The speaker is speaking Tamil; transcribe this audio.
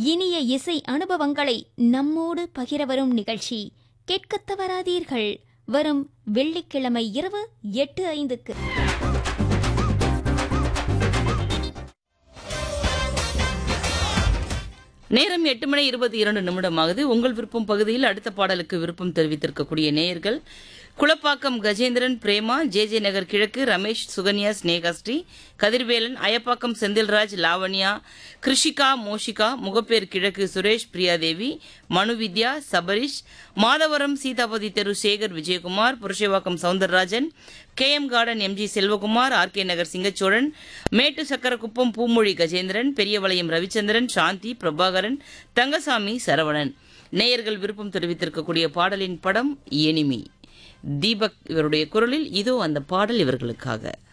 இனிய இசை அனுபவங்களை நம்மோடு பகிர வரும் நிகழ்ச்சி கேட்கத் தவறாதீர்கள் வரும் வெள்ளிக்கிழமை இரவு எட்டு ஐந்துக்கு நேரம் எட்டு மணி இருபத்தி இரண்டு நிமிடமாகுது உங்கள் விருப்பம் பகுதியில் அடுத்த பாடலுக்கு விருப்பம் தெரிவித்திருக்கக்கூடிய நேயர்கள் குளப்பாக்கம் கஜேந்திரன் பிரேமா ஜே ஜே நகர் கிழக்கு ரமேஷ் சுகன்யா ஸ்னேகாஸ்ரீ கதிர்வேலன் அயப்பாக்கம் செந்தில்ராஜ் லாவண்யா கிருஷிகா மோஷிகா முகப்பேர் கிழக்கு சுரேஷ் பிரியாதேவி மனு வித்யா சபரிஷ் மாதவரம் சீதாபதி தெரு Sekar Vijayakumar Purasawalkam Soundararajan K M garden MG Selvakumar R K Nagar Singachozhan Mettu Sakkarakuppam Poomozhi Gajendran Periyavalayam Ravichandran Shanthi Prabhakaran Thangasamy Saravanan நேயர்கள் விருப்பம் தெரிவித்திருக்கக்கூடிய பாடலின் படம் எனிமி தீபக் இவருடைய குரலில் இதோ அந்த பாடல் இவர்களுக்காக